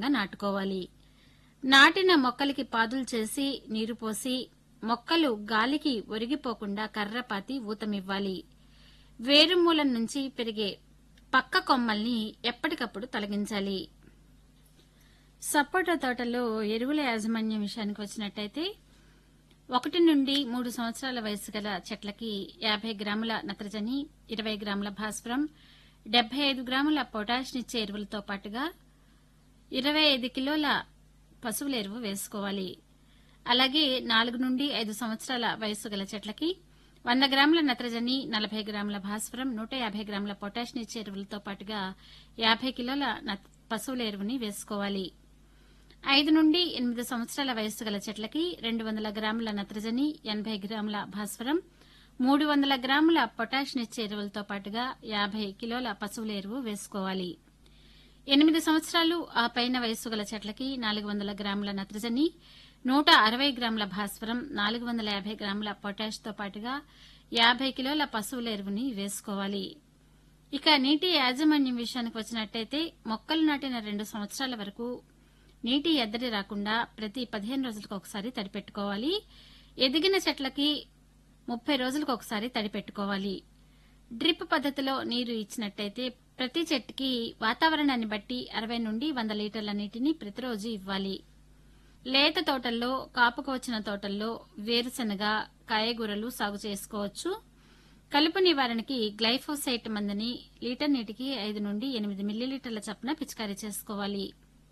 నాటుకోవాలి నాటిన మొక్కలకి పాదులు చేసి నీరు పోసి మొక్కలు గాలికి ఒరిగిపోకుండా కర్రపాతి ఊతమివ్వాలి వేరుమూలం నుంచి పెరిగే పక్క కొమ్మల్ని ఎప్పటికప్పుడు తొలగించాలి సపోటా తోటలో ఎరువుల యాజమాన్యం విషయానికి వచ్చినట్టయితే ఒకటి నుండి మూడు సంవత్సరాల వయసు గల చెట్లకి యాభై గ్రాముల నత్రజని ఇరవై గ్రాముల భాస్వరం డెబ్బై ఐదు గ్రాముల పొటాషినిచ్చే ఎరువులతో పాటుగా ఇరవై ఐదు కిలోల పశువుల ఎరువు వేసుకోవాలి అలాగే నాలుగు నుండి ఐదు సంవత్సరాల వయసు గల చెట్లకి వంద గ్రాముల నత్రజని నలభై గ్రాముల భాస్వరం నూట యాభై గ్రాముల పొటాషినిచ్చే ఎరువులతో పాటుగా యాభై కిలోల నత్- పశువుల ఎరువుని వేసుకోవాలి ఐదు నుండి ఎనిమిది సంవత్సరాల వయస్సు గల చెట్లకి రెండు వందల గ్రాముల నత్రజని ఎనభై గ్రాముల భాస్వరం మూడు వందల గ్రాముల పొటాషినిచ్చే ఎరువులతో పాటుగా యాభై కిలోల పశువుల ఎరువు వేసుకోవాలి ఎనిమిది సంవత్సరాలు ఆ పైన వయస్సు గల చెట్లకి నాలుగు వందల గ్రాముల నత్రజని నూట అరవై గ్రాముల భాస్వరం నాలుగు వందల యాభై గ్రాముల పొటాష్తో పాటుగా యాభై కిలోల పశువుల ఎరువుని వేసుకోవాలి ఇక నీటి యాజమాన్యం విషయానికి వచ్చినట్టయితే మొక్కలు నాటిన రెండు సంవత్సరాల వరకు నీటి ఎద్దడి రాకుండా ప్రతి పదిహేను రోజులకు ఒకసారి తడిపెట్టుకోవాలి ఎదిగిన చెట్లకి ముప్పై రోజులకు ఒకసారి తడిపెట్టుకోవాలి డ్రిప్ పద్ధతిలో నీరు ఇచ్చినట్టయితే ప్రతి చెట్టుకి వాతావరణాన్ని బట్టి అరవై నుండి వంద లీటర్ల నీటిని ప్రతిరోజు ఇవ్వాలి లేత తోటల్లో కాపుకు వచ్చిన తోటల్లో వేరుశనగ కాయగూరలు సాగు చేసుకోవచ్చు కలుపు నివారణకి గ్లైఫోసైట్ మందుని లీటర్ నీటికి ఐదు నుండి ఎనిమిది మిల్లీలీటర్ల చప్పున పిచికారీ చేసుకోవాలి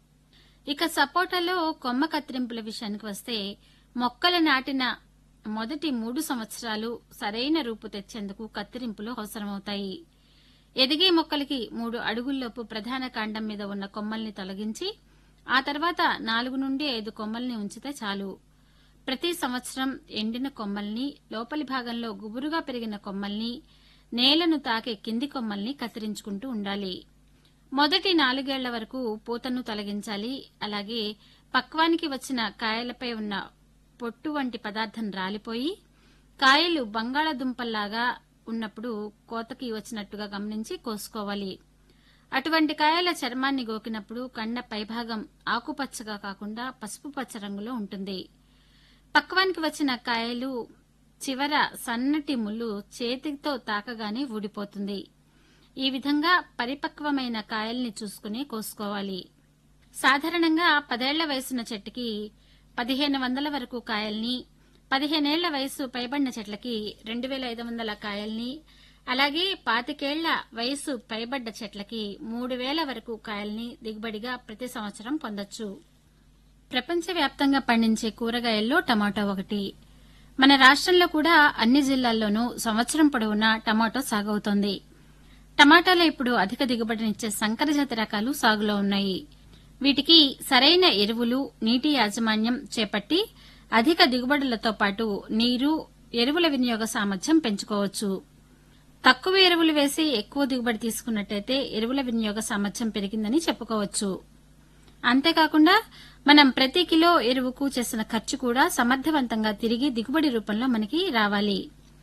ఇక సపోటాలో కొమ్మ కత్తిరింపుల విషయానికి వస్తే మొక్కలు నాటిన మొదటి మూడు సంవత్సరాలు సరైన రూపు తెచ్చేందుకు కత్తిరింపులు అవసరమవుతాయి ఎదిగే మొక్కలకి మూడు అడుగుల్లోపు ప్రధాన కాండం మీద ఉన్న కొమ్మల్ని తొలగించి ఆ తర్వాత నాలుగు నుండి ఐదు కొమ్మల్ని ఉంచితే చాలు ప్రతి సంవత్సరం ఎండిన కొమ్మల్ని లోపలి భాగంలో గుబురుగా పెరిగిన కొమ్మల్ని నేలను తాకే కింది కొమ్మల్ని కత్తిరించుకుంటూ ఉండాలి మొదటి నాలుగేళ్ల వరకు పూతను తొలగించాలి అలాగే పక్వానికి వచ్చిన కాయలపై ఉన్న పొట్టు వంటి పదార్థం రాలిపోయి కాయలు బంగాళదుంపల్లాగా ఉన్నప్పుడు కోతకి వచ్చినట్టుగా గమనించి కోసుకోవాలి అటువంటి కాయల చర్మాన్ని గోకినప్పుడు కండ పైభాగం ఆకుపచ్చగా కాకుండా పసుపు పచ్చ రంగులో ఉంటుంది పక్వానికి వచ్చిన కాయలు చివర సన్నటి ముళ్ళు చేతితో తాకగానే ఊడిపోతుంది ఈ విధంగా పరిపక్వమైన కాయల్ని చూసుకుని కోసుకోవాలి సాధారణంగా పదేళ్ల వయసున్న చెట్టుకి పదిహేను వందల వరకు కాయల్ని పదిహేనేళ్ల వయసు పైబడిన చెట్లకి రెండు వేల ఐదు వందల కాయల్ని అలాగే పాతికేళ్ల వయసు పైబడ్డ చెట్లకి మూడు వేల వరకు కాయల్ని దిగుబడిగా ప్రతి సంవత్సరం పొందొచ్చు ప్రపంచవ్యాప్తంగా పండించే కూరగాయల్లో టమాటో ఒకటి మన రాష్ట్రంలో కూడా అన్ని జిల్లాల్లోనూ సంవత్సరం పొడవునా టమాటో సాగవుతోంది టమాటాలో ఇప్పుడు అధిక దిగుబడినిచ్చే సంకరజాతి రకాలు సాగులో ఉన్నాయి వీటికి సరైన ఎరువులు నీటి యాజమాన్యం చేపట్టి అధిక దిగుబడులతో పాటు నీరు ఎరువుల వినియోగ సామర్థ్యం పెంచుకోవచ్చు తక్కువ ఎరువులు వేసి ఎక్కువ దిగుబడి తీసుకున్నట్టయితే ఎరువుల వినియోగ సామర్థ్యం పెరిగిందని చెప్పుకోవచ్చు అంతేకాకుండా మనం ప్రతి కిలో ఎరువుకు చేసిన ఖర్చు కూడా సమర్థవంతంగా తిరిగి దిగుబడి రూపంలో మనకి రావాలి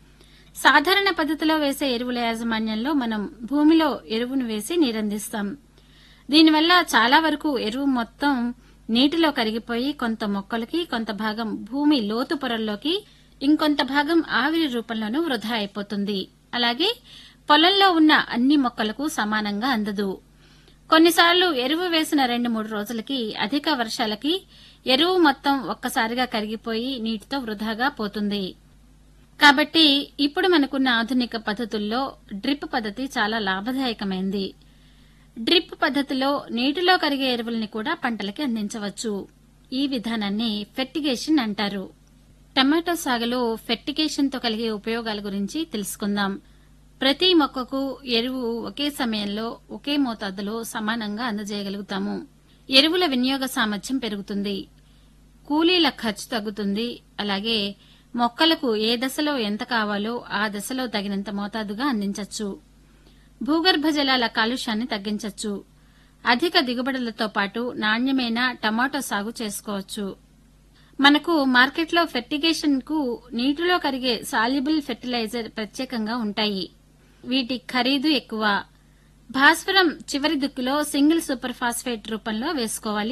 సాధారణ పద్ధతిలో వేసే ఎరువుల యాజమాన్యంలో మనం భూమిలో ఎరువును వేసి నీరందిస్తాం దీనివల్ల చాలా వరకు ఎరువు మొత్తం నీటిలో కరిగిపోయి కొంత మొక్కలకి కొంత భాగం భూమి లోతు పొరల్లోకి ఇంకొంత భాగం ఆవిరి రూపంలోనూ వృధా అయిపోతుంది అలాగే పొలంలో ఉన్న అన్ని మొక్కలకు సమానంగా అందదు కొన్నిసార్లు ఎరువు వేసిన రెండు మూడు రోజులకి అధిక వర్షాలకి ఎరువు మొత్తం ఒక్కసారిగా కరిగిపోయి నీటితో వృధాగా పోతుంది కాబట్టి ఇప్పుడు మనకున్న ఆధునిక పద్ధతుల్లో డ్రిప్ పద్ధతి చాలా లాభదాయకమైంది డ్రిప్ పద్ధతిలో నీటిలో కరిగే ఎరువుల్ని కూడా పంటలకి అందించవచ్చు ఈ విధానాన్ని ఫెర్టిగేషన్ అంటారు టమాటో సాగులో ఫెర్టిగేషన్తో కలిగే ఉపయోగాల గురించి తెలుసుకుందాం ప్రతి మొక్కకు ఎరువు ఒకే సమయంలో ఒకే మోతాదులో సమానంగా అందజేయగలుగుతాము ఎరువుల వినియోగ సామర్థ్యం పెరుగుతుంది కూలీల ఖర్చు తగ్గుతుంది అలాగే మొక్కలకు ఏ దశలో ఎంత కావాలో ఆ దశలో తగినంత మోతాదుగా అందించవచ్చు భూగర్భ జలాల కాలుష్యాన్ని తగ్గించవచ్చు అధిక దిగుబడులతో పాటు నాణ్యమైన టమాటో సాగు చేసుకోవచ్చు మనకు మార్కెట్లో ఫెర్టిగేషన్ కు నీటిలో కరిగే సాల్యుబుల్ ఫెర్టిలైజర్ ప్రత్యేకంగా ఉంటాయి వీటి ఖరీదు ఎక్కువ భాస్వరం చివరి దుక్కులో సింగిల్ సూపర్ ఫాస్ఫేట్ రూపంలో వేసుకోవాలి